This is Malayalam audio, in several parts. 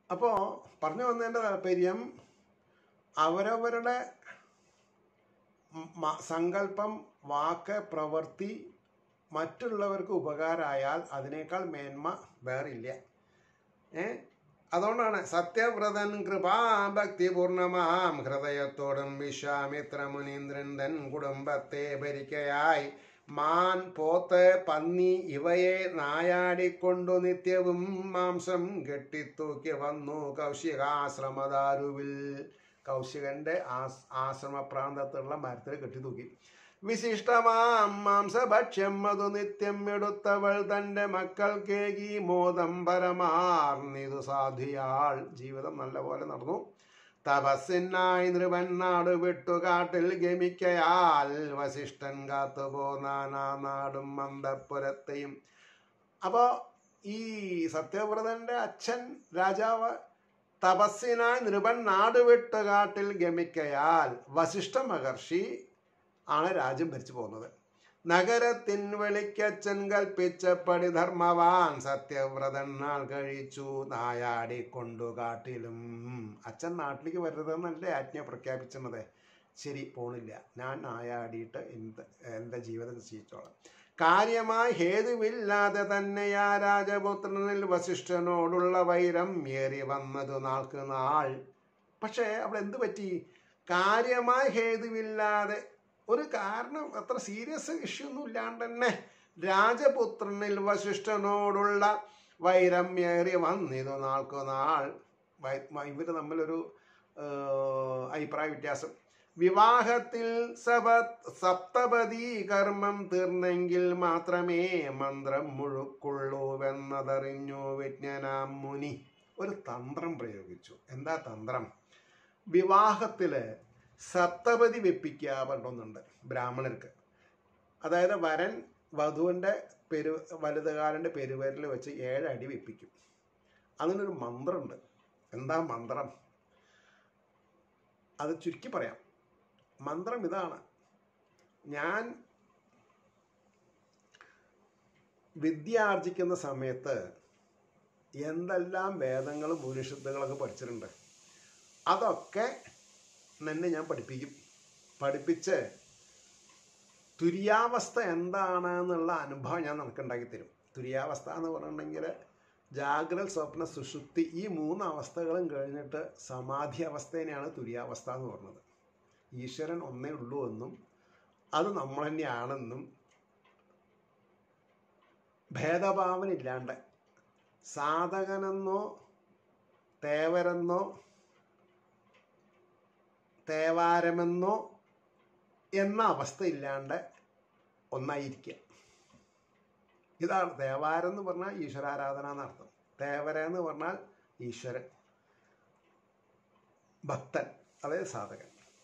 അപ്പോൾ പറഞ്ഞു വന്നതിൻ്റെ താല്പര്യം അവരവരുടെ മ- സങ്കല്പം വാക്ക് പ്രവൃത്തി മറ്റുള്ളവർക്ക് ഉപകാരമായാൽ അതിനേക്കാൾ മേന്മ വേറില്ല ഏ അതുകൊണ്ടാണ് സത്യവ്രതൻ കൃപാഭക്തിപൂർണമാം ഹൃദയത്തോടും വിശ്വാമിത്ര മുനീന്ദ്രൻ തൻ കുടുംബത്തെ ഭരിക്കയായി മാൻ പോത്ത് പന്നി ഇവയെ നായാടിക്കൊണ്ടു നിത്യവും മാംസം കെട്ടിത്തൂക്കി വന്നു കൗശികാശ്രമദാരുവിൽ കൗശികന്റെ ആസ് ആശ്രമപ്രാന്തത്തുള്ള മരത്തിൽ കെട്ടിത്തൂക്കി വിശിഷ്ടമാം മാംസഭക്ഷ്യം മധു നിത്യം എടുത്തവൾ തന്റെ മക്കൾക്കേകി മോദം പരമാർന്നിതു സാധിയാൾ ജീവിതം നല്ലപോലെ നടന്നു തപസ്സിനായി നൃപൻ നാട് വിട്ടുകാട്ടിൽ ഗമിക്കയാൽ വസിഷ്ഠൻ കാത്തുപോനാനാ നാടും മന്ദപ്പുരത്തെയും അപ്പോൾ ഈ സത്യവ്രതന്റെ അച്ഛൻ രാജാവ് തപസ്സിനായി നൃപൻ നാട് വിട്ടുകാട്ടിൽ ഗമിക്കയാൽ വസിഷ്ഠ മഹർഷി ആണ് രാജ്യം ഭരിച്ചു പോകുന്നത് നഗരത്തിൻ വെളിക്കച്ഛൻ കൽപ്പിച്ചപ്പടി ധർമ്മവാൻ സത്യവ്രതൻ നാൾ കഴിച്ചു നായാടിക്കൊണ്ടു കാട്ടിലും അച്ഛൻ നാട്ടിലേക്ക് വരരുതെന്നല്ലേ ആജ്ഞ പ്രഖ്യാപിച്ചത് ശരി പോണില്ല ഞാൻ നായാടിയിട്ട് എന്ത് എൻ്റെ ജീവിതം നിശ്ചയിച്ചോളാം കാര്യമായി ഹേതുവില്ലാതെ തന്നെയാ രാജപുത്രനിൽ വസിഷ്ഠനോടുള്ള വൈരം ഏറി വന്നതു നാൾക്ക് നാൾ പക്ഷേ അവിടെ എന്ത് പറ്റി കാര്യമായ ഹേതുവില്ലാതെ ഒരു കാരണം അത്ര സീരിയസ് ഇഷ്യൂ ഒന്നും ഇല്ലാണ്ട് തന്നെ രാജപുത്രനിൽ വസിഷ്ഠനോടുള്ള വൈരം ഏറി വന്നിതു നാൾക്കു നാൾ ഇവർ തമ്മിലൊരു ഏഹ്, അഭിപ്രായ വ്യത്യാസം വിവാഹത്തിൽ സപ സപ്തപതി കർമ്മം തീർന്നെങ്കിൽ മാത്രമേ മന്ത്രം മുഴുക്കുള്ളൂവെന്നതറിഞ്ഞു വിജ്ഞനാം മുനി ഒരു തന്ത്രം പ്രയോഗിച്ചു എന്താ തന്ത്രം വിവാഹത്തില് സപ്തപതി വെപ്പിക്കുക പറഞ്ഞൊന്നുണ്ട് ബ്രാഹ്മണർക്ക് അതായത് വരൻ വധുവിൻ്റെ പെരു വലുതുകാരൻ്റെ പെരുവരിൽ വെച്ച് ഏഴടി വെപ്പിക്കും അതിനൊരു മന്ത്രമുണ്ട് എന്താ മന്ത്രം അത് ചുരുക്കി പറയാം മന്ത്രം ഇതാണ് ഞാൻ വിദ്യ ആർജിക്കുന്ന സമയത്ത് എന്തെല്ലാം വേദങ്ങളും ഉപനിഷത്തുകളൊക്കെ പഠിച്ചിട്ടുണ്ട് അതൊക്കെ നിന്നെ ഞാൻ പഠിപ്പിക്കും പഠിപ്പിച്ച് തുര്യാവസ്ഥ എന്താണ് എന്നുള്ള അനുഭവം ഞാൻ നിനക്ക് ഉണ്ടാക്കി തരും തുര്യാവസ്ഥ എന്ന് പറഞ്ഞിട്ടുണ്ടെങ്കിൽ ജാഗ്രത സ്വപ്ന സുഷുപ്തി ഈ മൂന്ന് അവസ്ഥകളും കഴിഞ്ഞിട്ട് സമാധി അവസ്ഥേനെയാണ് തുര്യാവസ്ഥ എന്ന് പറഞ്ഞത് ഈശ്വരൻ ഒന്നേ ഉള്ളൂ എന്നും അത് നമ്മൾ തന്നെയാണെന്നും ഭേദഭാവനില്ലാണ്ട് സാധകനെന്നോ തേവരെന്നോ തേവാരമെന്നോ എന്ന അവസ്ഥ ഇല്ലാണ്ട് ഒന്നായിരിക്കുക ഇതാണ് തേവാരം എന്ന് പറഞ്ഞാൽ ഈശ്വരാരാധന എന്നർത്ഥം തേവര എന്ന് പറഞ്ഞാൽ ഈശ്വരൻ ഭക്തൻ അതായത് സാധകൻ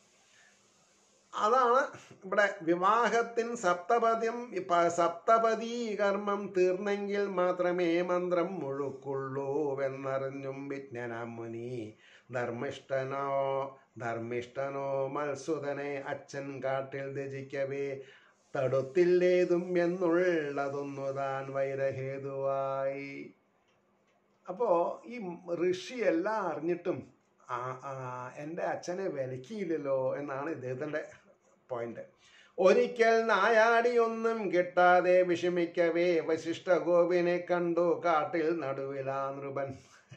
അതാണ് ഇവിടെ വിവാഹത്തിൻ സപ്തപദ്യം പ- സപ്തപതി കർമ്മം തീർന്നെങ്കിൽ മാത്രമേ മന്ത്രം മുഴുക്കുള്ളൂവെന്നറിഞ്ഞും വിജ്ഞനാം മുനി ധർമ്മിഷ്ഠനോ ധർമ്മിഷ്ഠനോ മത്സുതനെ അച്ഛൻ കാട്ടിൽ ത്യജിക്കവേ തടുത്തില്ലേതും എന്നുള്ളതൊന്നു താൻ വൈരഹേതുവായി അപ്പോ ഈ ഋഷി എല്ലാം അറിഞ്ഞിട്ടും ആ ആ, എൻ്റെ അച്ഛനെ വിലക്കിയില്ലല്ലോ എന്നാണ് ഇദ്ദേഹത്തിൻ്റെ പോയിന്റ് ഒരിക്കൽ നായാടിയൊന്നും കിട്ടാതെ വിഷമിക്കവേ വശിഷ്ഠ ഗോപിനെ കണ്ടു കാട്ടിൽ നടുവിലാ നൃപൻ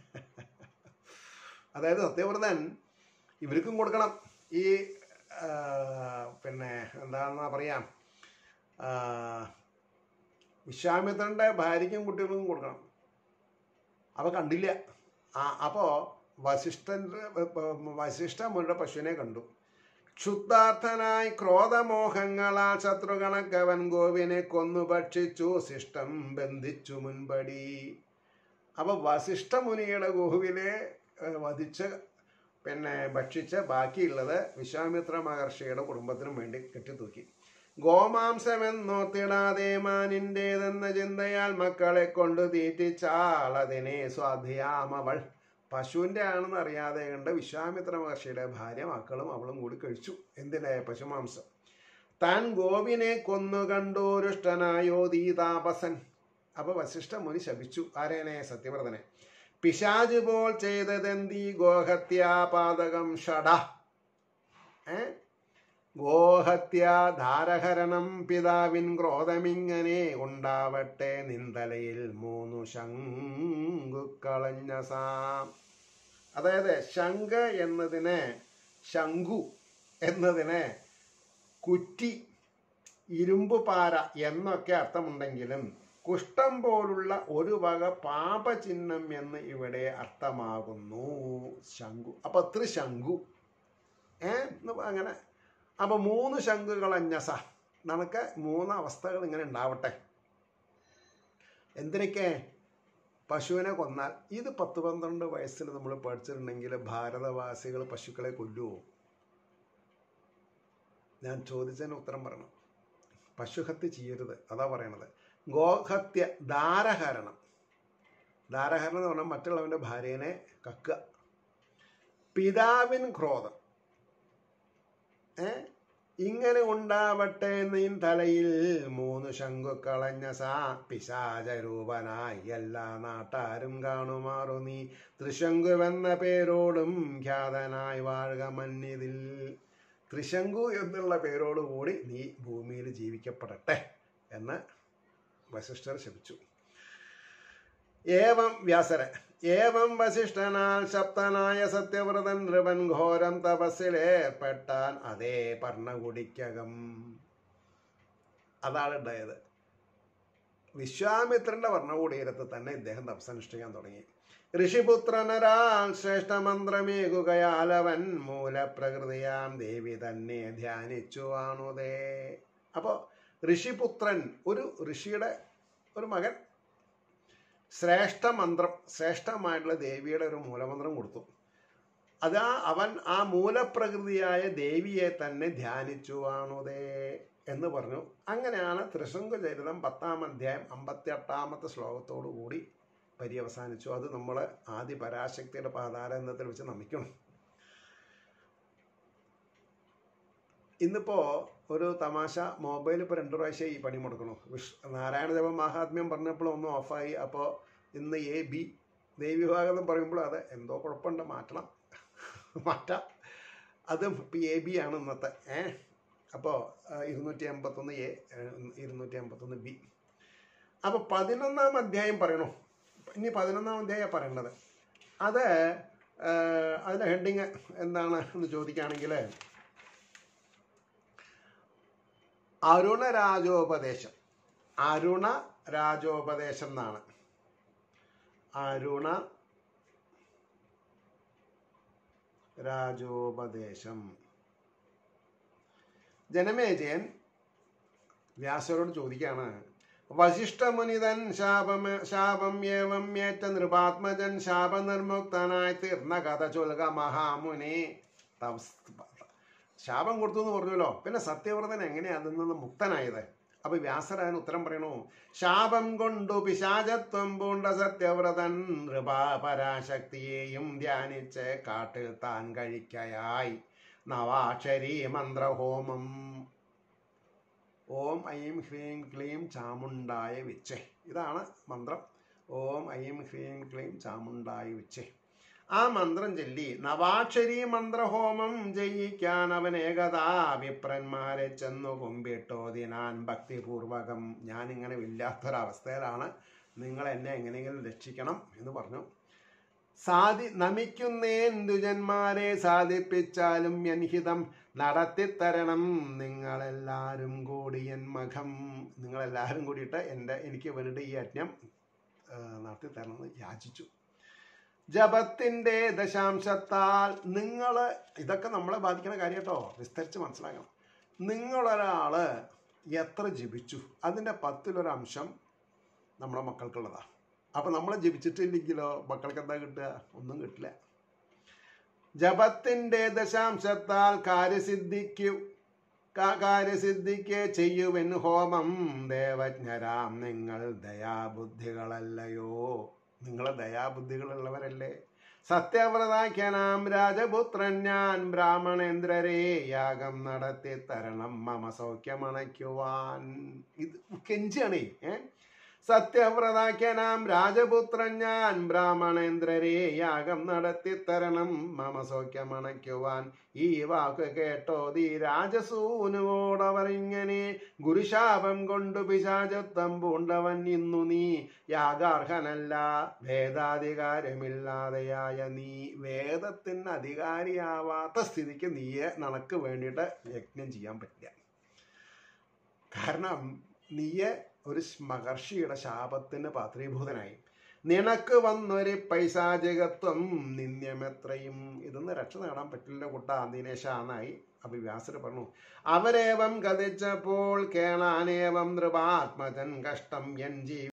അതായത് സത്യവ്രതൻ ഇവർക്കും കൊടുക്കണം ഈ ആ, പിന്നെ എന്താണെന്നാ പറയാം ആ, വിശ്വാമിത്രന്റെ ഭാര്യയ്ക്കും കുട്ടികൾക്കും കൊടുക്കണം അവ കണ്ടില്ല ആ അപ്പോൾ വസിഷ്ഠന്റെ വസിഷ്ഠ മുരുടെ പശുവിനെ കണ്ടു ക്ഷുദ്ധാർത്ഥനായി ക്രോധമോഹങ്ങളാൽ ശത്രുഗണക്കവൻ ഗോവിനെ കൊന്നു ഭക്ഷിച്ചു ശിഷ്ടം ബന്ധിച്ചു മുൻപടി അപ്പൊ വസിഷ്ഠ മുനിയുടെ ഗോവിനെ ഏഹ്, വധിച്ച് പിന്നെ ഭക്ഷിച്ച് ബാക്കിയുള്ളത് വിശ്വാമിത്ര മഹർഷിയുടെ കുടുംബത്തിനും വേണ്ടി കെട്ടിത്തൂക്കി ഗോമാംസമെന്നോർത്തിടാതെ മാനിൻ്റേതെന്ന ചിന്തയാൽ മക്കളെ കൊണ്ട് തീറ്റിച്ചാൾ അതിനെ സ്വാധിയാമവൾ പശുവിൻ്റെ ആണെന്ന് അറിയാതെ കണ്ട് വിശ്വാമിത്ര മഹർഷിയുടെ ഭാര്യ മക്കളും അവളും കൂടി കഴിച്ചു എന്തിനെ പശുമാംസം താൻ ഗോവിനെ കൊന്നു കണ്ടോരുഷ്ടനായോ ദീതാപസൻ അപ്പൊ വസിഷ്ഠ മുനി ശപിച്ചു ആരേനെ സത്യവ്രതനെ പിശാജ് പോൽ ചെയ്തതെന്തി ഗോഹത്യാപാതകം ഷട ഏ ഗോഹത്യ ധാരഹരണം പിതാവിൻ ക്രോധമിങ്ങനെ ഉണ്ടാവട്ടെ നിന്തലയിൽ മൂന്നു ശങ്കുക്കളഞ്ഞ സാം അതായത് ശങ്ക എന്നതിന് ശംഖു എന്നതിന് കുറ്റി ഇരുമ്പുപാര എന്നൊക്കെ അർത്ഥമുണ്ടെങ്കിലും കുഷ്ഠം പോലുള്ള ഒരു വക പാപചിഹ്നം എന്ന് ഇവിടെ അർത്ഥമാകുന്നു ശംഖു അപ്പൊ ത്രിശംഖു ഏ എന്ന് അങ്ങനെ അപ്പൊ മൂന്ന് ശംഖുകൾ അന്യസ നമുക്ക് മൂന്ന് അവസ്ഥകൾ ഇങ്ങനെ ഉണ്ടാവട്ടെ എന്തിനൊക്കെ പശുവിനെ കൊന്നാൽ ഇത് പത്ത് പന്ത്രണ്ട് വയസ്സിൽ നമ്മൾ പഠിച്ചിട്ടുണ്ടെങ്കിൽ ഭാരതവാസികൾ പശുക്കളെ കൊല്ലുമോ ഞാൻ ചോദിച്ചതിന് ഉത്തരം പറയണം പശുഹത്യ ചെയ്യരുത് അതാ പറയണത് ഗോഹത്യ ധാരഹരണം ധാരഹരണം എന്ന് പറഞ്ഞാൽ മറ്റുള്ളവൻ്റെ ഭാര്യനെ കക്കുക പിതാവിൻ ക്രോധം ഏ ഇങ്ങനെ ഉണ്ടാവട്ടെ നിൻ തലയിൽ മൂന്ന് ശംഖു കളഞ്ഞ സാ പിശാചരൂപനായി എല്ലാ നാട്ടാരും കാണുമാറു നീ ത്രിശങ്കുവെന്ന പേരോടും ഖ്യാതനായി വാഴുക മന്നിതിൽ ത്രിശങ്കു എന്നുള്ള പേരോടുകൂടി നീ ഭൂമിയിൽ ജീവിക്കപ്പെടട്ടെ എന്ന് വസിഷ്ഠർ ശപിച്ചു ഏവം വ്യാസര ഏവം വസിഷ്ഠനാൽ ശബ്ദനായ സത്യവ്രതൻ നൃപൻ ഘോരം തപസ്സിലേർപ്പെട്ടാൻ അതേ പർണകുടിക്കകം അതാണ് ഉണ്ടായത് വിശ്വാമിത്രന്റെ ഭരണകൂടീരത്ത് തന്നെ ഇദ്ദേഹം തപസ്സനുഷ്ഠിക്കാൻ തുടങ്ങി ഋഷിപുത്രനരാൽ ശ്രേഷ്ഠമന്ത്രമേകുകയാലവൻ മൂലപ്രകൃതിയാം ദേവി തന്നെ ധ്യാനിച്ചു ആണുതേ അപ്പോൾ ഋഷിപുത്രൻ ഒരു ഋഷിയുടെ ഒരു മകൻ ശ്രേഷ്ഠ മന്ത്രം ശ്രേഷ്ഠമായിട്ടുള്ള ദേവിയുടെ ഒരു മൂലമന്ത്രം കൊടുത്തു അതാ അവൻ ആ മൂലപ്രകൃതിയായ ദേവിയെ തന്നെ ധ്യാനിച്ചു ആണുതേ എന്ന് പറഞ്ഞു അങ്ങനെയാണ് ത്രിശങ്കുചരിതം പത്താം അധ്യായം അമ്പത്തി എട്ടാമത്തെ ശ്ലോകത്തോടു കൂടി പര്യവസാനിച്ചു അത് നമ്മൾ ആദ്യ പരാശക്തിയുടെ പാതാരന്ധത്തിൽ വെച്ച് നമിക്കണം ഇന്നിപ്പോൾ ഒരു തമാശ മൊബൈൽ ഇപ്പോൾ രണ്ടു പ്രാവശ്യം ഈ പണി മുടക്കണു വിഷ് നാരായണ ജപം മഹാത്മ്യം പറഞ്ഞപ്പോൾ ഒന്ന് ഓഫായി അപ്പോൾ ഇന്ന് എ ബി ദേവിഭാഗം പറയുമ്പോൾ അത് എന്തോ കുഴപ്പമുണ്ട് മാറ്റണം മാറ്റാം അതും ഇപ്പം എ ബി ആണ് ഇന്നത്തെ ഏ അപ്പോൾ ഇരുന്നൂറ്റി എൺപത്തൊന്ന് എ ഇരുന്നൂറ്റി എൺപത്തൊന്ന് ബി അപ്പോൾ പതിനൊന്നാം അധ്യായം പറയണോ ഇനി പതിനൊന്നാം അധ്യായം പറയേണ്ടത് അത് അതിൻ്റെ ഹെഡിങ് എന്താണ് എന്ന് ചോദിക്കുകയാണെങ്കിൽ അരുണ രാജോപദേശം അരുണ രാജോപദേശം എന്നാണ് അരുണ രാജോപദേശം ജനമേജയൻ വ്യാസരോട് ചോദിക്കുകയാണ് വശിഷ്ഠമുനിതൻ ശാപം ശാപം ഏവം ഏറ്റ നൃപാത്മജൻ ശാപനിർമുക്തനായി തീർന്ന കഥ ചൊൽക മഹാമുനി ശാപം കൊടുത്തു എന്ന് പറഞ്ഞല്ലോ പിന്നെ സത്യവ്രതൻ എങ്ങനെയാ അതിൽ നിന്ന് മുക്തനായത് അപ്പൊ വ്യാസരായൻ ഉത്തരം പറയണു ശാപം കൊണ്ടു പിശാചത്വം പൂണ്ട സത്യവ്രതൻ നൃപാപരാശക്തിയെയും ധ്യാനിച്ച് കാട്ടിൽ താൻ കഴിക്കയായി നവാക്ഷരി മന്ത്രഹോമം ഓം ഐം ഹ്രീം ക്ലീം ചാമുണ്ടായ വിച്ചേ ഇതാണ് മന്ത്രം ഓം ഐം ഹ്രീം ക്ലീം ചാമുണ്ടായ വിച്ചേ ആ മന്ത്രം ചൊല്ലി നവാക്ഷരി മന്ത്രഹോമം ജയിക്കാൻ അവൻ ഏകതാ വിപ്രന്മാരെ ചെന്നു കുമ്പിട്ടോതിനാൻ ഭക്തിപൂർവകം ഞാനിങ്ങനെ ഇല്ലാത്തൊരവസ്ഥയിലാണ് നിങ്ങൾ എന്നെ എങ്ങനെയെങ്കിലും രക്ഷിക്കണം എന്ന് പറഞ്ഞു സാധി നമിക്കുന്നേൻ ദുജന്മാരെ സാധിപ്പിച്ചാലും എൻഹിതം നടത്തിത്തരണം നിങ്ങളെല്ലാവരും കൂടി എൻ മഖം നിങ്ങളെല്ലാവരും കൂടിയിട്ട് എൻ്റെ എനിക്ക് വേണ്ടിയിട്ട് ഈ യജ്ഞം നടത്തിത്തരണമെന്ന് യാചിച്ചു ജപത്തിൻ്റെ ദശാംശത്താൽ നിങ്ങൾ ഇതൊക്കെ നമ്മളെ ബാധിക്കുന്ന കാര്യം കേട്ടോ വിസ്തരിച്ച് മനസ്സിലാക്കണം നിങ്ങളൊരാൾ എത്ര ജപിച്ചു അതിൻ്റെ പത്തിലൊരംശം നമ്മുടെ മക്കൾക്കുള്ളതാണ് അപ്പം നമ്മൾ ജപിച്ചിട്ടില്ലെങ്കിലോ മക്കൾക്ക് എന്താ കിട്ടുക ഒന്നും കിട്ടില്ല ജപത്തിൻ്റെ ദശാംശത്താൽ കാര്യസിദ്ധിക്കു കാര്യസിദ്ധിക്ക് ചെയ്യുവൻ ഹോമം ദേവജ്ഞരാം നിങ്ങൾ ദയാബുദ്ധികളല്ലയോ നിങ്ങൾ ദയാബുദ്ധികളുള്ളവരല്ലേ സത്യവ്രതാഖ്യനാം രാജപുത്രൻ ഞാൻ ബ്രാഹ്മണേന്ദ്രരെ യാഗം നടത്തി തരണം മമ സൗഖ്യമണയ്ക്കുവാൻ ഇത് കെഞ്ചാണേ ഏ സത്യവ്രതാഖ്യനാം രാജപുത്രൻ ഞാൻ ബ്രാഹ്മണേന്ദ്രരെ യാഗം നടത്തി തരണം മമ സൗഖ്യമണയ്ക്കുവാൻ ഈ വാക്ക് കേട്ടോതി രാജസൂനുവോടവർ ഇങ്ങനെ ഗുരുശാപം കൊണ്ടു പിശാചത്വം പൂണ്ടവൻ ഇന്നു നീ യാഗാർഹനല്ല വേദാധികാരമില്ലാതെയായ നീ വേദത്തിന് അധികാരിയാവാത്ത സ്ഥിതിക്ക് നീയെ നനക്ക് വേണ്ടിയിട്ട് യജ്ഞം ചെയ്യാൻ പറ്റില്ല കാരണം നീയെ ഒരു മഹർഷിയുടെ ശാപത്തിന് പാത്രീഭൂതനായി നിനക്ക് വന്നൊരു പൈശാചികത്വം നിന്ദ്യമെത്രയും ഇതൊന്നും രക്ഷ നേടാൻ പറ്റില്ല കുട്ട ദിനേശ എന്നായി അഭിവ്യാസർ പറഞ്ഞു അവരേവം കഥിച്ചപ്പോൾ കേണാനേവം നൃപാത്മജൻ കഷ്ടം എൻ ജീ